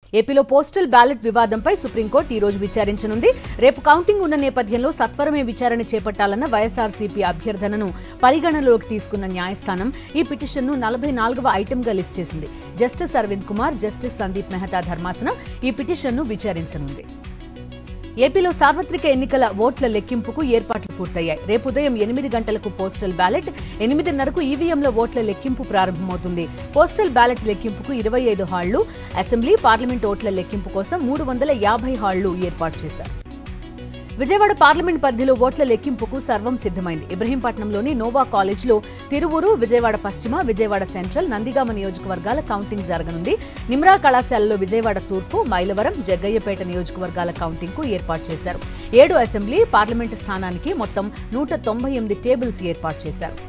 ఏపీలో postal ballot వివాదంపై supreme court ఈ రోజు విచారించనుంది రేపు కౌంటింగ్ ఉన్న నేపథ్యంలో సత్వరమే విచారణ చేపట్టాలన్న వైఎస్ఆర్సీపీ అభ్యర్థనను పరిగణనలోకి తీసుకున్న న్యాయస్థానం ఈ పిటిషన్ను నలభై నాలుగవ ఐటెంగా లిస్ట్ చేసింది జస్టిస్ అరవింద్ కుమార్ జస్టిస్ సందీప్ మెహతా ధర్మాసనం ఈ పిటిషన్ను విచారించనుంది ఏపీలో సార్వత్రిక ఎన్నికల ఓట్ల లెక్కింపుకు ఏర్పాట్లు పూర్తయ్యాయి రేపు ఉదయం ఎనిమిది గంటలకు పోస్టల్ బ్యాలెట్ ఎనిమిదిన్నరకు ఈవీఎంల ఓట్ల లెక్కింపు ప్రారంభమవుతుంది పోస్టల్ బ్యాలెట్ లెక్కింపుకు ఇరవై ఐదు హాళ్లు అసెంబ్లీ పార్లమెంట్ ఓట్ల లెక్కింపు కోసం మూడు వందల యాభై హాళ్లు ఏర్పాటు చేశారు విజయవాడ పార్లమెంట్ పరిధిలో ఓట్ల లెక్కింపుకు సర్వం సిద్దమైంది ఇబ్రహీంపట్నంలోని నోవా కాలేజ్లో తిరువురు విజయవాడ పశ్చిమ విజయవాడ సెంట్రల్ నందిగామ నియోజకవర్గాల కౌంటింగ్ జరగనుంది నిమ్రా కళాశాలలో విజయవాడ తూర్పు మైలవరం జగ్గయ్యపేట నియోజకవర్గాల కౌంటింగ్ కు ఏర్పాటు చేశారు ఏడు అసెంబ్లీ పార్లమెంటు స్థానానికి మొత్తం నూట తొంభై ఎనిమిది టేబుల్స్ ఏర్పాటు చేశారు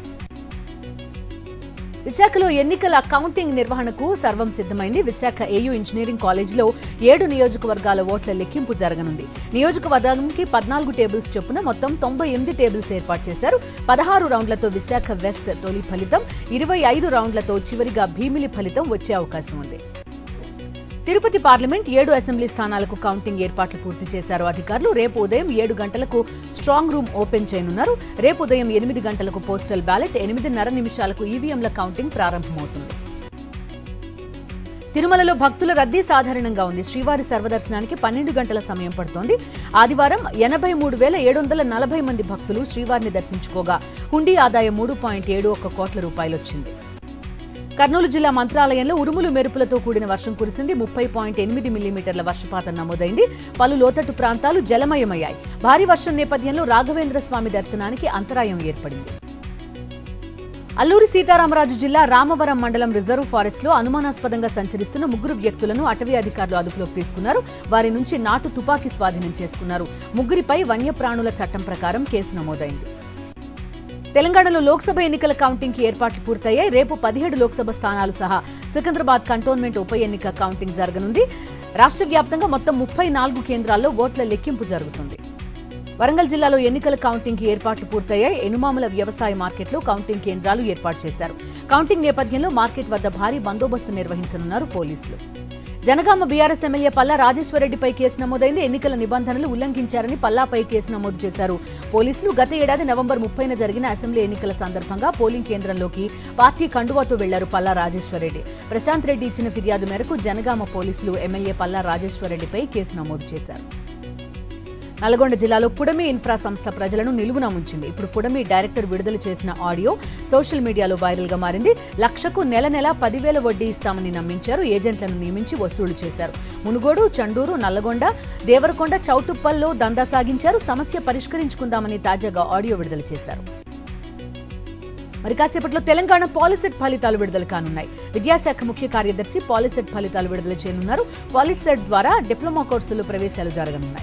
విశాఖలో ఎన్నికల కౌంటింగ్ నిర్వహణకు సర్వం సిద్దమైంది విశాఖ ఏయూ ఇంజనీరింగ్ కాలేజీలో ఏడు నియోజకవర్గాల ఓట్ల లెక్కింపు జరగనుంది నియోజకవర్గానికి పద్నాలుగు టేబుల్స్ చొప్పున మొత్తం తొంభై ఎనిమిది టేబుల్స్ ఏర్పాటు చేశారు పదహారు రౌండ్లతో విశాఖ వెస్ట్ తొలి ఫలితం ఇరవై ఐదు రౌండ్లతో చివరిగా భీమిలి ఫలితం వచ్చే అవకాశం ఉంది తిరుపతి పార్లమెంట్ ఏడు అసెంబ్లీ స్థానాలకు కౌంటింగ్ ఏర్పాట్లు పూర్తి చేశారు అధికారులు రేపు ఉదయం ఏడు గంటలకు స్ట్రాంగ్ రూమ్ ఓపెన్ చేయనున్నారు రేపు ఉదయం ఎనిమిది గంటలకు పోస్టల్ బ్యాలెట్ ఎనిమిదిన్నర నిమిషాలకు ఈవీఎంల కౌంటింగ్ ప్రారంభమవుతుంది తిరుమలలో భక్తుల రద్దీ సాధారణంగా ఉంది శ్రీవారి సర్వదర్శనానికి పన్నెండు గంటల సమయం పడుతోంది ఆదివారం ఎనభై మూడు వేల ఏడు వందల నలభై మంది భక్తులు శ్రీవారిని దర్శించుకోగా హుండీ ఆదాయం మూడు పాయింట్ ఏడు ఒక్క కోట్ల రూపాయలు వచ్చింది కర్నూలు జిల్లా మంత్రాలయంలో ఉరుములు మెరుపులతో కూడిన వర్షం కురిసింది ముప్పై పాయింట్ ఎనిమిది మిల్లీమీటర్ల వర్షపాతం నమోదైంది పలు లోతట్టు ప్రాంతాలు జలమయమయ్యాయి భారీ వర్షం నేపథ్యంలో రాఘవేంద్ర స్వామి దర్శనానికి అంతరాయం ఏర్పడింది అల్లూరి సీతారామరాజు జిల్లా రామవరం మండలం రిజర్వ్ ఫారెస్ట్ లో అనుమానాస్పదంగా సంచరిస్తున్న ముగ్గురు వ్యక్తులను అటవీ అధికారులు అదుపులోకి తీసుకున్నారు వారి నుంచి నాటు తుపాకీ స్వాధీనం చేసుకున్నారు ముగ్గురిపై వన్యప్రాణుల చట్టం ప్రకారం కేసు నమోదైంది తెలంగాణలో లోక్సభ ఎన్నికల కౌంటింగ్ కి ఏర్పాట్లు పూర్తయ్యాయి రేపు పదిహేడు లోక్సభ స్థానాలు సహా సికింద్రాబాద్ కంటోన్మెంట్ ఉప ఎన్నిక కౌంటింగ్ జరగనుంది రాష్ట్ర వ్యాప్తంగా మొత్తం ముప్పై నాలుగు కేంద్రాల్లో ఓట్ల లెక్కింపు జరుగుతుంది వరంగల్ జిల్లాలో ఎన్నికల కౌంటింగ్ కి ఏర్పాట్లు పూర్తయ్యాయి ఎనుమాముల వ్యవసాయ మార్కెట్లో కౌంటింగ్ కేంద్రాలు ఏర్పాటు చేశారు కౌంటింగ్ నేపథ్యంలో మార్కెట్ వద్ద భారీ బందోబస్తు నిర్వహించనున్నారు పోలీసులు జనగామ బీఆర్ఎస్ ఎమ్మెల్యే పల్లా రాజేశ్వరరెడ్డిపై కేసు నమోదైంది ఎన్నికల నిబంధనలు ఉల్లంఘించారని పల్లాపై కేసు నమోదు చేశారు పోలీసులు గత ఏడాది నవంబర్ ముప్పైన జరిగిన అసెంబ్లీ ఎన్నికల సందర్భంగా పోలింగ్ కేంద్రంలోకి పార్టీ కండువాతో వెళ్లారు పల్లా రాజేశ్వరరెడ్డి ప్రశాంత్ రెడ్డి ఇచ్చిన ఫిర్యాదు మేరకు జనగామ పోలీసులు ఎమ్మెల్యే పల్లా రాజేశ్వరరెడ్డిపై కేసు నమోదు చేశారు నల్గొండ జిల్లాలో పుడమి ఇన్ఫ్రా సంస్థ ప్రజలను నిలువున ముంచింది ఇప్పుడు పుడమి డైరెక్టర్ విడుదల చేసిన ఆడియో సోషల్ మీడియాలో వైరల్ గా మారింది లక్షకు నెల నెల పదివేల వడ్డీ ఇస్తామని నమ్మించారు ఏజెంట్లను నియమించి వసూలు చేశారు మునుగోడు చండూరు నల్లగొండ దేవరకొండ చౌటుప్పల్లో దందా సాగించారు సమస్య పరిష్కరించుకుందామని తాజాగా ఆడియో విడుదల చేశారు మరి కాసేపట్లో తెలంగాణ పాలిసెట్ ఫలితాలు విడుదల కానున్నాయి విద్యాశాఖ ముఖ్య కార్యదర్శి పాలిసెట్ ఫలితాలు విడుదల చేయనున్నారు పాలిసెట్ ద్వారా డిప్లొమా కోర్సుల్లో ప్రవేశాలు జరగనున్నాయి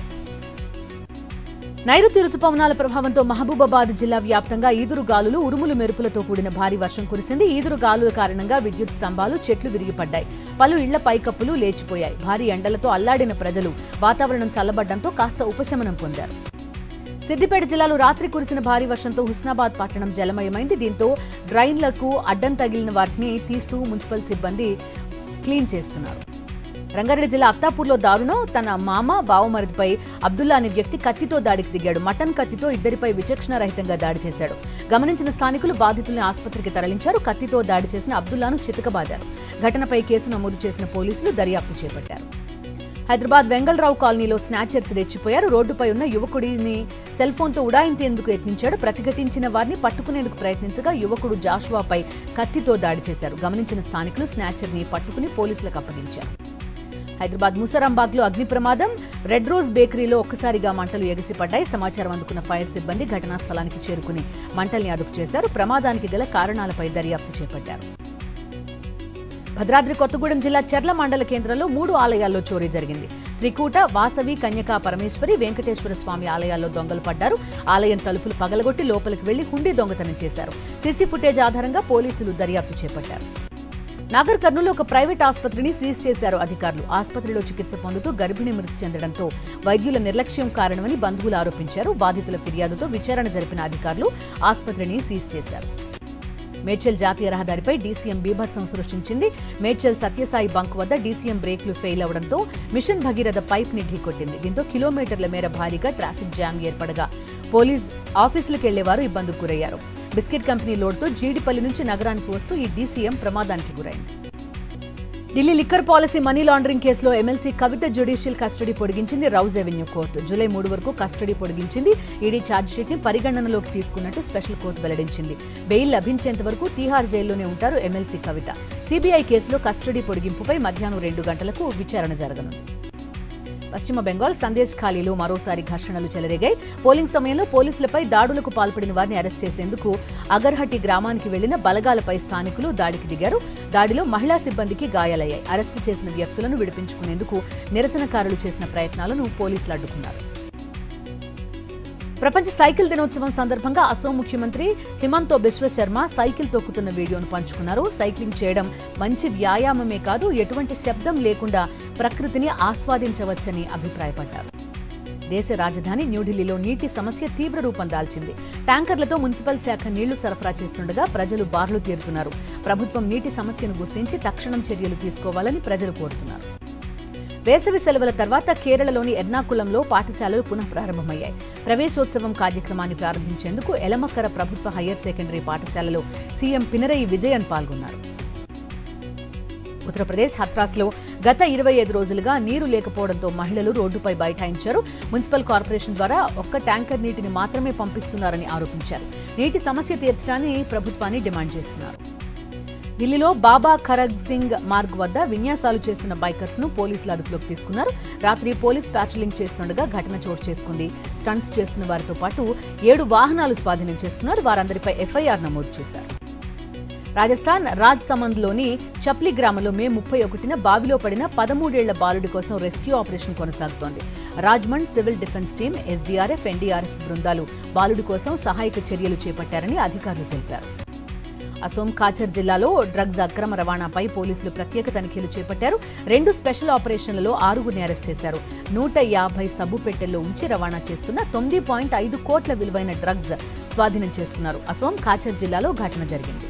నైరుతి రుతుపవనాల ప్రభావంతో మహబూబాబాద్ జిల్లా వ్యాప్తంగా ఈదురు గాలులు ఉరుములు మెరుపులతో కూడిన భారీ వర్షం కురిసింది ఈదురు గాలుల కారణంగా విద్యుత్ స్తంభాలు చెట్లు విరిగిపడ్డాయి పలు ఇళ్ల పైకప్పులు లేచిపోయాయి భారీ ఎండలతో అల్లాడిన ప్రజలు వాతావరణం చల్లబడ్డంతో కాస్త ఉపశమనం పొందారు సిద్దిపేట జిల్లాలో రాత్రి కురిసిన భారీ వర్షంతో హుస్నాబాద్ పట్టణం జలమయమైంది దీంతో డ్రైన్లకు అడ్డం తగిలిన వాటిని తీస్తూ మున్సిపల్ సిబ్బంది క్లీన్ చేస్తున్నారు రంగారెడ్డి జిల్లా అత్తాపూర్లో దారుణం తన మామ బావమరిదిపై అబ్దుల్లా అనే వ్యక్తి కత్తితో దాడికి దిగాడు మటన్ కత్తితో ఇద్దరిపై విచక్షణారహితంగా దాడి చేశాడు గమనించిన స్థానికులు బాధితుల్ని ఆసుపత్రికి తరలించారు కత్తితో దాడి చేసిన అబ్దుల్లాను చితకబాదారు ఘటనపై కేసు నమోదు చేసిన పోలీసులు దర్యాప్తు చేపట్టారు హైదరాబాద్ వెంగళరావు కాలనీలో స్నాచర్స్ రెచ్చిపోయారు రోడ్డుపై ఉన్న యువకుడిని సెల్ ఫోన్తో ఉడాయించేందుకు యత్నించాడు ప్రతిఘటించిన వారిని పట్టుకునేందుకు ప్రయత్నించగా యువకుడు జాషువాపై కత్తితో దాడి చేశారు గమనించిన స్థానికులు స్నాచర్ని పట్టుకుని పోలీసులకు అప్పగించారు హైదరాబాద్ ముసరాంబాగ్ లో అగ్ని ప్రమాదం రెడ్ రోజ్ బేకరీలో ఒక్కసారిగా మంటలు ఎగిసిపడ్డాయి సమాచారం అందుకున్న ఫైర్ సిబ్బంది ఘటనా స్థలానికి చేరుకుని మంటల్ని అదుపు చేశారు ప్రమాదానికి గల కారణాలపై దర్యాప్తు చేపట్టారు భద్రాద్రి కొత్తగూడెం జిల్లా చెర్ల మండల కేంద్రంలో మూడు ఆలయాల్లో చోరీ జరిగింది త్రికూట వాసవి కన్యకా పరమేశ్వరి వెంకటేశ్వర స్వామి ఆలయాల్లో దొంగలు పడ్డారు ఆలయం తలుపులు పగలగొట్టి లోపలికి వెళ్లి హుండీ దొంగతనం చేశారు సీసీ ఫుటేజ్ ఆధారంగా పోలీసులు దర్యాప్తు చేపట్టారు నాగర్ కర్నూలు ఒక ప్రైవేట్ ఆసుపత్రిని సీజ్ చేశారు అధికారులు ఆసుపత్రిలో చికిత్స పొందుతూ గర్భిణి మృతి చెందడంతో వైద్యుల నిర్లక్ష్యం కారణమని బంధువులు ఆరోపించారు బాధితుల ఫిర్యాదుతో విచారణ జరిపిన అధికారులు ఆసుపత్రిని సీజ్ చేశారు మేడ్చల్ జాతీయ రహదారిపై డీసీఎం బీభత్సం సృష్టించింది మేడ్చల్ సత్యసాయి బంక్ వద్ద డీసీఎం బ్రేక్లు ఫెయిల్ అవడంతో మిషన్ భగీరథ పైప్ ని ఢీకొట్టింది దీంతో కిలోమీటర్ల మేర భారీగా ట్రాఫిక్ జామ్ ఏర్పడగా పోలీస్ ఆఫీసులకు వెళ్లేవారు ఇబ్బందుకు గురయ్యారు బిస్కెట్ కంపెనీ లోడ్తో జీడిపల్లి నుంచి నగరానికి వస్తూ ఈ డీసీఎం ప్రమాదానికి గురైంది Delhi liquor policy money laundering కేసులో ఎమ్మెల్సీ కవిత జ్యుడిషియల్ కస్టడీ పొడిగించింది రౌజ్ ఎవెన్యూ కోర్టు జూలై మూడు వరకు కస్టడీ పొడిగించింది ఈడీ ఛార్జ్షీట్ ని పరిగణనలోకి తీసుకున్నట్టు స్పెషల్ కోర్టు వెల్లడించింది బెయిల్ లభించేంత వరకు తీహార్ జైల్లోనే ఉంటారు ఎమ్మెల్సీ కవిత సిబిఐ కేసులో కస్టడీ పొడిగింపుపై మధ్యాహ్నం రెండు గంటలకు విచారణ జరగనుంది పశ్చిమ బెంగాల్ సందేశ్ ఖాళీలో మరోసారి ఘర్షణలు చెలరేగాయి పోలింగ్ సమయంలో పోలీసులపై దాడులకు పాల్పడిన వారిని అరెస్ట్ చేసేందుకు అగర్హట్టి గ్రామానికి వెళ్లిన బలగాలపై స్థానికులు దాడికి దిగారు దాడిలో మహిళా సిబ్బందికి గాయాలయ్యాయి అరెస్టు చేసిన వ్యక్తులను విడిపించుకునేందుకు నిరసనకారులు చేసిన ప్రయత్నాలను పోలీసులు అడ్డుకున్నారు ప్రపంచ సైకిల్ దినోత్సవం సందర్భంగా అసోం ముఖ్యమంత్రి హిమంతో బిశ్వ శర్మ సైకిల్ తొక్కుతున్న వీడియోను పంచుకున్నారు సైక్లింగ్ చేయడం మంచి వ్యాయామమే కాదు ఎటువంటి శబ్దం లేకుండా ప్రకృతిని ఆస్వాదించవచ్చని అభిప్రాయపడ్డారు దేశ రాజధాని న్యూఢిల్లీలో నీటి సమస్య తీవ్ర రూపం దాల్చింది ట్యాంకర్లతో మున్సిపల్ శాఖ నీళ్లు సరఫరా చేస్తుండగా ప్రజలు బార్లు తీరుతున్నారు ప్రభుత్వం నీటి సమస్యను గుర్తించి తక్షణం చర్యలు తీసుకోవాలని ప్రజలు కోరుతున్నారు వేసవి సెలవుల తర్వాత కేరళలోని ఎర్నాకుళంలో పాఠశాలలు పునః ప్రారంభమయ్యాయి ప్రవేశోత్సవం కార్యక్రమాన్ని ప్రారంభించేందుకు ఎలమక్కర ప్రభుత్వ హయ్యర్ సెకండరీ పాఠశాలలో సీఎం పినరయి విజయన్ పాల్గొన్నారు ఉత్తరప్రదేశ్ హత్రాస్లో గత ఇరవై ఐదు రోజులుగా నీరు లేకపోవడంతో మహిళలు రోడ్డుపై బైఠాయించారు మున్సిపల్ కార్పొరేషన్ ద్వారా ఒక్క ట్యాంకర్ నీటిని మాత్రమే పంపిస్తున్నారని ఆరోపించారు నీటి సమస్య తీర్చడాన్ని ప్రభుత్వాన్ని డిమాండ్ చేస్తున్నారు ఢిల్లీలో బాబా ఖరగ్ సింగ్ మార్గ్ వద్ద విన్యాసాలు చేస్తున్న బైకర్స్ ను పోలీసులు అదుపులోకి తీసుకున్నారు రాత్రి పోలీస్ ప్యాట్రోలింగ్ చేస్తుండగా ఘటన చోటు చేసుకుంది స్టంట్స్ చేస్తున్న వారితో పాటు ఏడు వాహనాలు స్వాధీనం చేసుకున్నారు వారందరిపై ఎఫ్ఐఆర్ నమోదు చేశారు రాజస్థాన్ రాజ్ సమంద్లోని చప్లి గ్రామంలో మే ముప్పై ఒకటిన బావిలో పడిన పదమూడేళ్ల బాలుడి కోసం రెస్క్యూ ఆపరేషన్ కొనసాగుతోంది రాజ్మండ్ civil defence team SDRF NDRF బృందాలు బాలుడి కోసం సహాయక చర్యలు చేపట్టారని అధికారులు తెలిపారు అసోం కాచర్ జిల్లాలో డ్రగ్స్ అక్రమ రవాణాపై పోలీసులు ప్రత్యేక తనిఖీలు చేపట్టారు రెండు స్పెషల్ ఆపరేషన్లలో ఆరుగురిని అరెస్ట్ చేశారు నూట యాభై సబ్బు పెట్టెల్లో ఉంచి రవాణా చేస్తున్న తొమ్మిది పాయింట్ ఐదు కోట్ల విలువైన డ్రగ్స్ స్వాధీనం చేసుకున్నారు అసోం కాచర్ జిల్లాలో ఘటన జరిగింది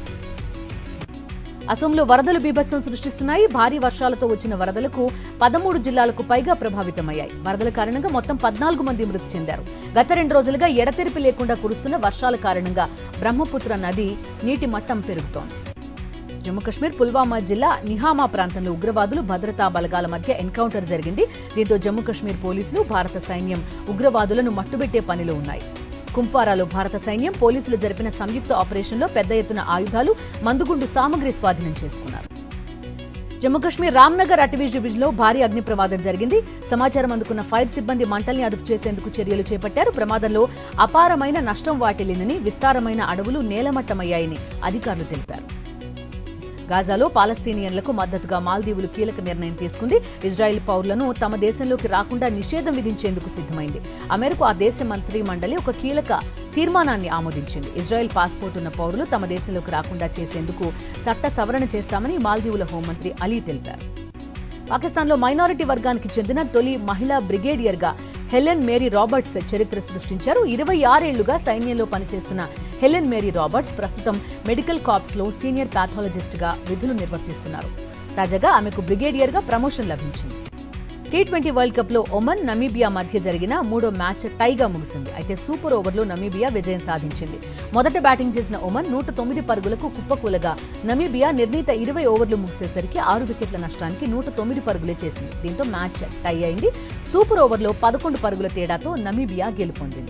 అసోంలో వరదలు బీభత్సం సృష్టిస్తున్నాయి భారీ వర్షాలతో వచ్చిన వరదలకు పదమూడు జిల్లాలకు పైగా ప్రభావితమయ్యాయి వరదల కారణంగా మొత్తం పద్నాలుగు మంది మృతి చెందారు గత రెండు రోజులుగా ఎడతెరిపి లేకుండా కురుస్తున్న వర్షాల కారణంగా బ్రహ్మపుత్ర నది నీటి మట్టం పెరుగుతోంది జమ్మూ కశ్మీర్ పుల్వామా జిల్లా నిహామా ప్రాంతంలో ఉగ్రవాదులు భద్రతా బలగాల మధ్య ఎన్కౌంటర్ జరిగింది దీంతో జమ్మూ కశ్మీర్ పోలీసులు భారత సైన్యం ఉగ్రవాదులను మట్టుబెట్టే పనిలో ఉన్నాయి కుంఫారాలో భారత సైన్యం పోలీసులు జరిపిన సంయుక్త ఆపరేషన్లో పెద్ద ఎత్తున ఆయుధాలు మందుగుండు సామగ్రి స్వాధీనం చేసుకున్నారు జమ్మూ కశ్మీర్ రామ్నగర్ అటవీ డివిజన్లో భారీ అగ్ని ప్రమాదం జరిగింది సమాచారం అందుకున్న ఫైర్ సిబ్బంది మంటల్ని అదుపు చేసేందుకు చర్యలు చేపట్టారు ప్రమాదంలో అపారమైన నష్టం వాటిల్లిందని విస్తారమైన అడవులు నేలమట్టమయ్యాయని అధికారులు తెలిపారు గాజాలో పాలస్తీనియన్లకు మద్దతుగా మాల్దీవులు కీలక నిర్ణయం తీసుకుంది ఇజ్రాయెల్ పౌరులను తమ దేశంలోకి రాకుండా నిషేధం విధించేందుకు సిద్ధమైంది ఆ మేరకు ఆ దేశ మంత్రి మండలి ఒక కీలక తీర్మానాన్ని ఆమోదించింది ఇజ్రాయెల్ పాస్పోర్ట్ ఉన్న పౌరులు తమ దేశంలోకి రాకుండా చేసేందుకు చట్ట సవరణ చేస్తామని మాల్దీవుల హోంమంత్రి అలీ తెలిపారు పాకిస్తాన్లో మైనారిటీ వర్గానికి చెందిన తొలి మహిళా బ్రిగేడియర్గా హెలెన్ మేరీ రాబర్ట్స్ చరిత్ర సృష్టించారు ఇరవై ఆరేళ్లుగా సైన్యంలో పనిచేస్తున్న హెలెన్ మేరీ రాబర్ట్స్ ప్రస్తుతం మెడికల్ కాప్స్లో సీనియర్ ప్యాథాలజిస్ట్గా విధులు నిర్వర్తిస్తున్నారు తాజాగా ఆమెకు బ్రిగేడియర్గా ప్రమోషన్ లభించింది టీ ట్వంటీ వరల్డ్ కప్ లో ఒమన్ నమీబియా మధ్య జరిగిన మూడో మ్యాచ్ టైగా ముగిసింది అయితే సూపర్ ఓవర్లో నమీబియా విజయం సాధించింది మొదట బ్యాటింగ్ చేసిన ఒమన్ నూట తొమ్మిది పరుగులకు కుప్పకూలగా నమీబియా నిర్ణీత ఇరవై ఓవర్లు ముగిసేసరికి ఆరు వికెట్ల నష్టానికి నూట తొమ్మిది పరుగులే చేసింది దీంతో మ్యాచ్ టై అయింది సూపర్ ఓవర్లో పదకొండు పరుగుల తేడాతో నమీబియా గెలుపొందింది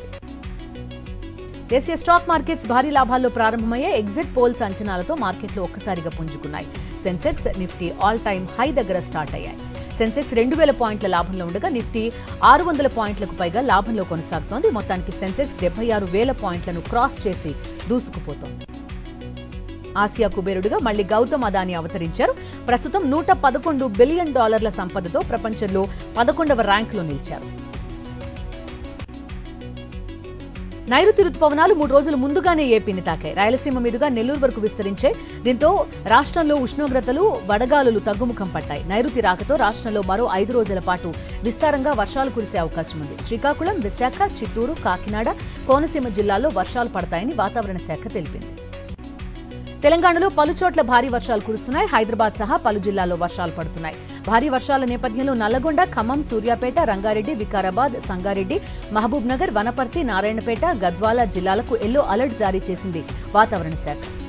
దేశీయ స్టాక్ మార్కెట్స్ భారీ లాభాల్లో ప్రారంభమయ్యే ఎగ్జిట్ పోల్స్ అంచనాలతో మార్కెట్లు ఒక్కసారిగా పుంజుకున్నాయి Sensex Nifty all time high దగ్గర స్టార్ట్ అయ్యాయి సెన్సెక్స్ రెండు వేల పాయింట్ల లాభంలో ఉండగా నిఫ్టీ ఆరు వందల పాయింట్లకు పైగా లాభంలో కొనసాగుతోంది మొత్తానికి సెన్సెక్స్ డెబ్బై ఆరు వేల పాయింట్లను క్రాస్ చేసి దూసుకుపోతోంది ఆసియా కుబేరుడిగా మళ్లీ గౌతమ్ అదాని అవతరించారు ప్రస్తుతం నూట పదకొండు బిలియన్ డాలర్ల సంపదతో ప్రపంచంలో పదకొండవ ర్యాంకులో నిలిచారు నైరుతి రుతుపవనాలు మూడు రోజులు ముందుగానే ఏపీని తాకాయి రాయలసీమ మీదుగా నెల్లూరు వరకు విస్తరించాయి దీంతో రాష్ట్రంలో ఉష్ణోగ్రతలు వడగాలులు తగ్గుముఖం పట్టాయి నైరుతి రాకతో రాష్ట్రంలో మరో ఐదు రోజుల పాటు విస్తారంగా వర్షాలు కురిసే అవకాశం ఉంది శ్రీకాకుళం విశాఖ చిత్తూరు కాకినాడ కోనసీమ జిల్లాల్లో వర్షాలు పడతాయని వాతావరణ శాఖ తెలిపింది తెలంగాణలో పలు చోట్ల భారీ వర్షాలు కురుస్తున్నాయి హైదరాబాద్ సహా పలు జిల్లాల్లో వర్షాలు పడుతున్నాయి భారీ వర్షాల నేపథ్యంలో నల్లగొండ ఖమ్మం సూర్యాపేట రంగారెడ్డి వికారాబాద్ సంగారెడ్డి మహబూబ్ నగర్ వనపర్తి నారాయణపేట గద్వాల జిల్లాలకు ఎల్లో అలర్ట్ జారీ చేసింది వాతావరణ శాఖ